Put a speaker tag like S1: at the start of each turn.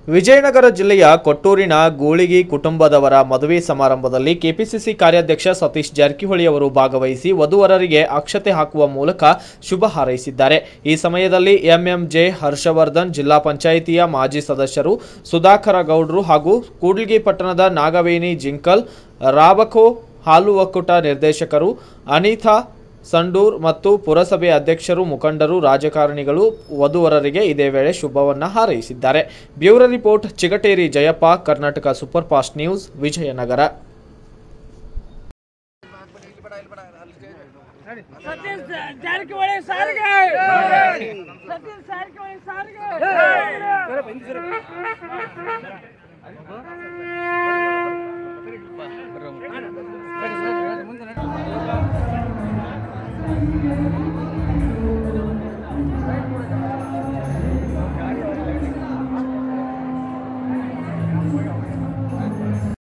S1: ವಿಜಯನಗರ ಜಿಲ್ಲೆಯ ಕೊಟ್ಟೂರಿನ ಗೂಳಿಗಿ ಕುಟುಂಬದವರ ಮದುವೆ ಸಮಾರಂಭದಲ್ಲಿ ಕೆಪಿಸಿಸಿ ಕಾರ್ಯಾಧ್ಯಕ್ಷ ಸತೀಶ್ ಜಾರಕಿಹೊಳಿ ಅವರು ಭಾಗವಹಿಸಿ ವಧುವರರಿಗೆ ಅಕ್ಷತೆ ಹಾಕುವ ಮೂಲಕ ಶುಭ ಹಾರೈಸಿದ್ದಾರೆ ಈ ಸಮಯದಲ್ಲಿ ಎಂಎಂಜೆ ಹರ್ಷವರ್ಧನ್ ಜಿಲ್ಲಾ ಪಂಚಾಯಿತಿಯ ಮಾಜಿ ಸದಸ್ಯರು ಸುಧಾಕರ ಗೌಡ್ರು ಹಾಗೂ ಕೂಡ್ಲಿಗಿ ಪಟ್ಟಣದ ನಾಗವೇಣಿ ಜಿಂಕಲ್ ರಾಬಕೋ ಹಾಲು ಒಕ್ಕೂಟ ನಿರ್ದೇಶಕರು ಅನಿತಾ ಸಂಡೂರ್ ಮತ್ತು ಪುರಸಭೆ ಅಧ್ಯಕ್ಷರು ಮುಖಂಡರು ರಾಜಕಾರಣಿಗಳು ವಧುವರರಿಗೆ ಇದೇ ವೇಳೆ ಶುಭವನ್ನ ಹಾರೈಸಿದ್ದಾರೆ bureau report Chigateri Jayappa Karnataka super fast news Vijayanagara
S2: Satish Jarkiholi ಸಾರಿಗೆ ಸತೀಶ್ ಜಾರಕಿಹೊಳಿ ಸಾರಿಗೆ